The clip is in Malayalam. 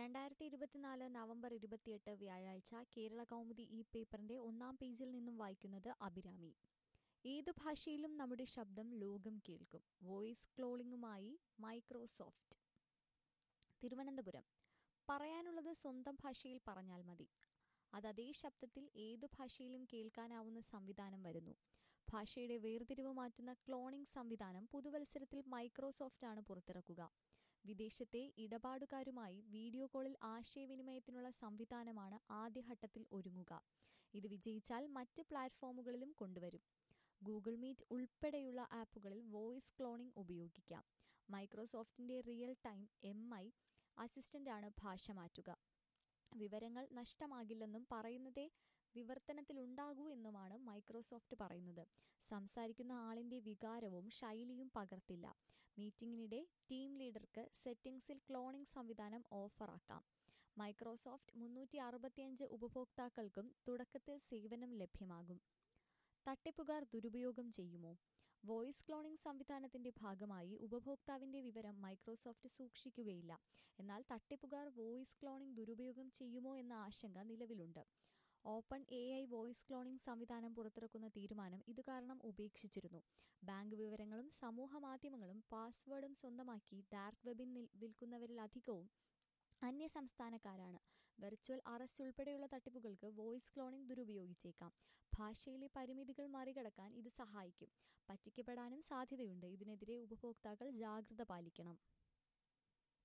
രണ്ടായിരത്തി ഇരുപത്തിനാല് നവംബർ ഇരുപത്തിയെട്ട് വ്യാഴാഴ്ച കേരള കൗമുദി ഈ പേപ്പറിന്റെ ഒന്നാം പേജിൽ നിന്നും വായിക്കുന്നത് അഭിരാമി ഏത് ഭാഷയിലും നമ്മുടെ ശബ്ദം ലോകം കേൾക്കും വോയിസ് ക്ലോളിംഗുമായി മൈക്രോസോഫ്റ്റ് തിരുവനന്തപുരം പറയാനുള്ളത് സ്വന്തം ഭാഷയിൽ പറഞ്ഞാൽ മതി അത് അതേ ശബ്ദത്തിൽ ഏതു ഭാഷയിലും കേൾക്കാനാവുന്ന സംവിധാനം വരുന്നു ഭാഷയുടെ വേർതിരിവ് മാറ്റുന്ന ക്ലോണിംഗ് സംവിധാനം പുതുവത്സരത്തിൽ മൈക്രോസോഫ്റ്റ് ആണ് പുറത്തിറക്കുക വിദേശത്തെ ഇടപാടുകാരുമായി വീഡിയോ കോളിൽ ആശയവിനിമയത്തിനുള്ള സംവിധാനമാണ് ആദ്യഘട്ടത്തിൽ ഒരുങ്ങുക ഇത് വിജയിച്ചാൽ മറ്റ് പ്ലാറ്റ്ഫോമുകളിലും കൊണ്ടുവരും ഗൂഗിൾ മീറ്റ് ഉൾപ്പെടെയുള്ള ആപ്പുകളിൽ വോയിസ് ക്ലോണിംഗ് ഉപയോഗിക്കാം മൈക്രോസോഫ്റ്റിന്റെ റിയൽ ടൈം എം ഐ അസിസ്റ്റന്റാണ് ഭാഷ മാറ്റുക വിവരങ്ങൾ നഷ്ടമാകില്ലെന്നും പറയുന്നതേ വിവർത്തനത്തിലുണ്ടാകൂ എന്നുമാണ് മൈക്രോസോഫ്റ്റ് പറയുന്നത് സംസാരിക്കുന്ന ആളിന്റെ വികാരവും ശൈലിയും പകർത്തില്ല മീറ്റിംഗിനിടെ ടീം ലീഡർക്ക് സെറ്റിംഗ്സിൽ ക്ലോണിംഗ് സംവിധാനം ഓഫറാക്കാം മൈക്രോസോഫ്റ്റ് മുന്നൂറ്റി അറുപത്തിയഞ്ച് ഉപഭോക്താക്കൾക്കും തുടക്കത്തിൽ സേവനം ലഭ്യമാകും തട്ടിപ്പുകാർ ദുരുപയോഗം ചെയ്യുമോ വോയിസ് ക്ലോണിംഗ് സംവിധാനത്തിന്റെ ഭാഗമായി ഉപഭോക്താവിന്റെ വിവരം മൈക്രോസോഫ്റ്റ് സൂക്ഷിക്കുകയില്ല എന്നാൽ തട്ടിപ്പുകാർ വോയിസ് ക്ലോണിംഗ് ദുരുപയോഗം ചെയ്യുമോ എന്ന ആശങ്ക നിലവിലുണ്ട് open A I voice cloning സംവിധാനം പുറത്തിറക്കുന്ന തീരുമാനം ഇതുകാരണം ഉപേക്ഷിച്ചിരുന്നു ബാങ്ക് വിവരങ്ങളും സമൂഹ മാധ്യമങ്ങളും പാസ്വേഡും സ്വന്തമാക്കി ഡാർക്ക് വെബിൽ വിൽക്കുന്നവരിലധികവും അന്യ സംസ്ഥാനക്കാരാണ് വെർച്വൽ അറസ്റ്റ് ഉൾപ്പെടെയുള്ള തട്ടിപ്പുകൾക്ക് വോയിസ് ക്ലോണിംഗ് ദുരുപയോഗിച്ചേക്കാം ഭാഷയിലെ പരിമിതികൾ മറികടക്കാൻ ഇത് സഹായിക്കും പറ്റിക്കപ്പെടാനും സാധ്യതയുണ്ട് ഇതിനെതിരെ ഉപഭോക്താക്കൾ ജാഗ്രത പാലിക്കണം